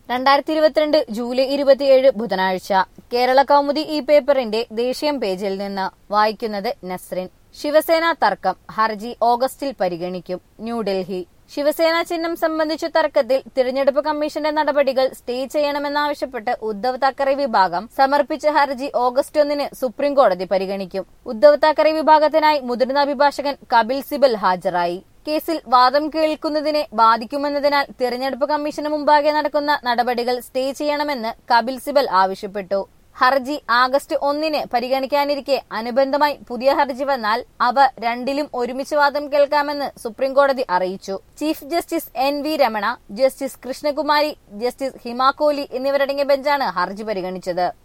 രണ്ടായിരത്തി ഇരുപത്തിരണ്ട് ജൂലൈ ഇരുപത്തിയേഴ് ബുധനാഴ്ച കേരള കൗമുദി ഈ പേപ്പറിന്റെ ദേശീയം പേജിൽ നിന്ന് വായിക്കുന്നത് നസ്രിൻ ശിവസേന തർക്കം ഹർജി ഓഗസ്റ്റിൽ പരിഗണിക്കും ന്യൂഡൽഹി ശിവസേന ചിഹ്നം സംബന്ധിച്ച തർക്കത്തിൽ തിരഞ്ഞെടുപ്പ് കമ്മീഷന്റെ നടപടികൾ സ്റ്റേ ചെയ്യണമെന്നാവശ്യപ്പെട്ട് ഉദ്ധവ് താക്കറെ വിഭാഗം സമർപ്പിച്ച ഹർജി ഓഗസ്റ്റ് ഒന്നിന് സുപ്രീം കോടതി പരിഗണിക്കും ഉദ്ധവ് താക്കറെ വിഭാഗത്തിനായി മുതിർന്ന അഭിഭാഷകൻ കപിൽ സിബൽ ഹാജരായി കേസിൽ വാദം കേൾക്കുന്നതിനെ ബാധിക്കുമെന്നതിനാൽ തിരഞ്ഞെടുപ്പ് കമ്മീഷന് മുമ്പാകെ നടക്കുന്ന നടപടികൾ സ്റ്റേ ചെയ്യണമെന്ന് കപിൽ സിബൽ ആവശ്യപ്പെട്ടു ഹർജി ആഗസ്റ്റ് ഒന്നിന് പരിഗണിക്കാനിരിക്കെ അനുബന്ധമായി പുതിയ ഹർജി വന്നാൽ അവ രണ്ടിലും ഒരുമിച്ച് വാദം കേൾക്കാമെന്ന് സുപ്രീം കോടതി അറിയിച്ചു chief justice N V Ramana justice Krishnakumari justice Hima Kohli എന്നിവരടങ്ങിയ ബെഞ്ചാണ് ഹർജി പരിഗണിച്ചത്